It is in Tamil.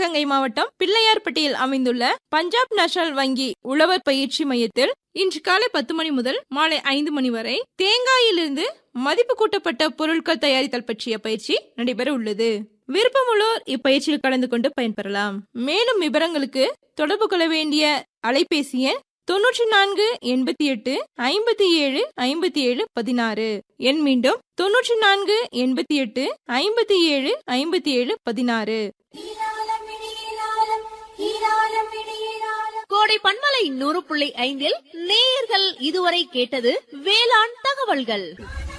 சிவகங்கை மாவட்டம் பிள்ளையார்பட்டியில் அமைந்துள்ள பஞ்சாப் நேஷனல் வங்கி உழவர் பயிற்சி மையத்தில் இன்று காலை பத்து மணி முதல் மாலை ஐந்து மணி வரை தேங்காயிலிருந்து மதிப்பு கூட்டப்பட்ட பொருட்கள் தயாரித்தல் பற்றிய பயிற்சி நடைபெற உள்ளது விருப்பமுள்ளோர் இப்பயிற்சியில் கலந்து கொண்டு பயன்பெறலாம் மேலும் விவரங்களுக்கு தொடர்பு கொள்ள வேண்டிய அலைபேசி எண் தொன்னூற்றி நான்கு எண்பத்தி எட்டு ஐம்பத்தி ஏழு ஐம்பத்தி ஏழு பதினாறு எண் மீண்டும் தொன்னூற்றி நான்கு எண்பத்தி எட்டு ஐம்பத்தி ஏழு ஐம்பத்தி ஏழு பதினாறு கோடை பண்பலை நூறு புள்ளி ஐந்தில் நேயர்கள் இதுவரை கேட்டது வேளாண் தகவல்கள்